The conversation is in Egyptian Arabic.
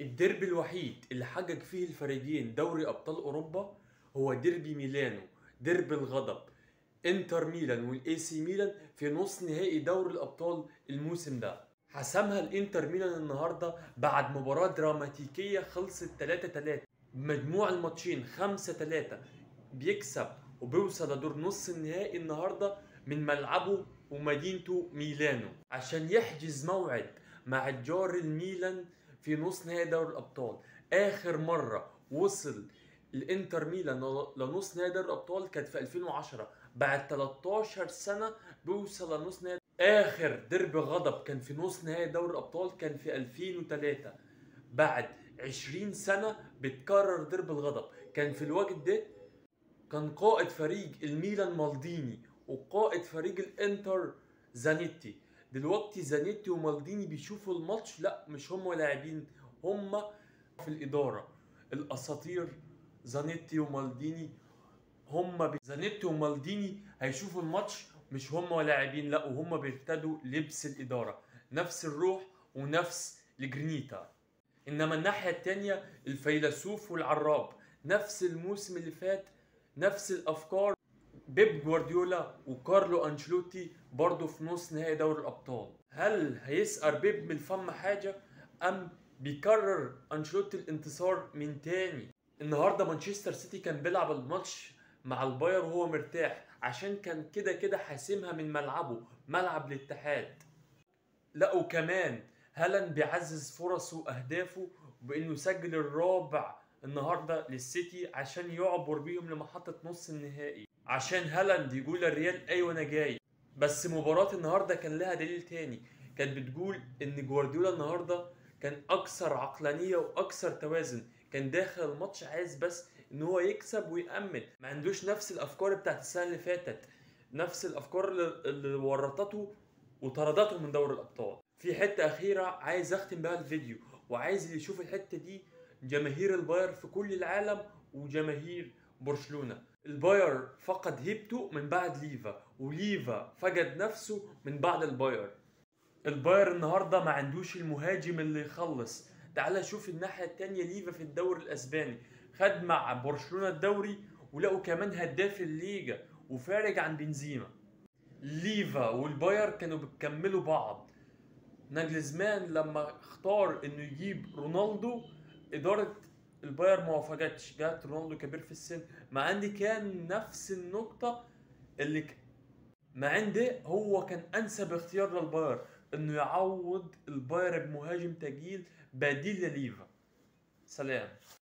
الديربي الوحيد اللي حقق فيه الفريقين دوري ابطال اوروبا هو ديربي ميلانو ديربي الغضب انتر ميلان والاي سي ميلان في نص نهائي دوري الابطال الموسم ده حسمها الانتر ميلان النهارده بعد مباراه دراماتيكيه خلصت 3 3 بمجموع الماتشين 5 3 بيكسب وبيوصل لدور نص النهائي النهارده من ملعبه ومدينته ميلانو عشان يحجز موعد مع الجار الميلان في نص نهائي دوري الابطال اخر مره وصل الانتر ميلان لنص نهائي دوري الابطال كانت في 2010 بعد 13 سنه بيوصل لنص نهائي اخر ديربي غضب كان في نص نهائي دوري الابطال كان في 2003 بعد 20 سنه بتكرر ديربي الغضب كان في الوقت ده كان قائد فريق الميلان مالديني وقائد فريق الانتر زانيتي دلوقتي زانيتي ومالديني بيشوفوا الماتش لا مش هم لاعبين هم في الاداره الاساطير زانيتي ومالديني هم ب... زانيتي ومالديني هيشوفوا الماتش مش هم لاعبين لا وهم بيرتدوا لبس الاداره نفس الروح ونفس الجرينيتا انما الناحيه التانية الفيلسوف والعراب نفس الموسم اللي فات نفس الافكار بيب جوارديولا وكارلو انشلوتي برضه في نص نهائي دوري الابطال هل هيسقر بيب من الفم حاجه ام بيكرر انشلوتي الانتصار من تاني النهارده مانشستر سيتي كان بيلعب الماتش مع الباير وهو مرتاح عشان كان كده كده حاسمها من ملعبه ملعب الاتحاد لا وكمان هالاند بيعزز فرصه واهدافه بانه يسجل الرابع النهارده للسيتي عشان يعبر بيهم لمحطه نص النهائي عشان هالاند يقول للريال ايوه انا جاي بس مباراة النهارده كان لها دليل تاني كانت بتقول ان جوارديولا النهارده كان اكثر عقلانيه واكثر توازن كان داخل الماتش عايز بس ان هو يكسب ويأمن ما عندوش نفس الافكار بتاعت السنه اللي فاتت نفس الافكار اللي, اللي ورطته وطردته من دوري الابطال في حته اخيره عايز اختم بها الفيديو وعايز اللي يشوف الحته دي جماهير الباير في كل العالم وجماهير برشلونه الباير فقد هيبته من بعد ليفا وليفا فقد نفسه من بعد الباير الباير النهارده ما عندوش المهاجم اللي يخلص تعال شوف الناحيه التانية ليفا في الدوري الاسباني خد مع برشلونه الدوري ولقوا كمان هداف الليجا وفارق عن بنزيما ليفا والباير كانوا بيكملوا بعض ناجلزمان لما اختار انه يجيب رونالدو اداره الباير ما وافقتش جات رونالدو كبير في السن مع عندي كان نفس النقطه اللي ك... مع عندي هو كان انسب اختيار للباير انه يعوض الباير بمهاجم تقيل بديل لليفا سلام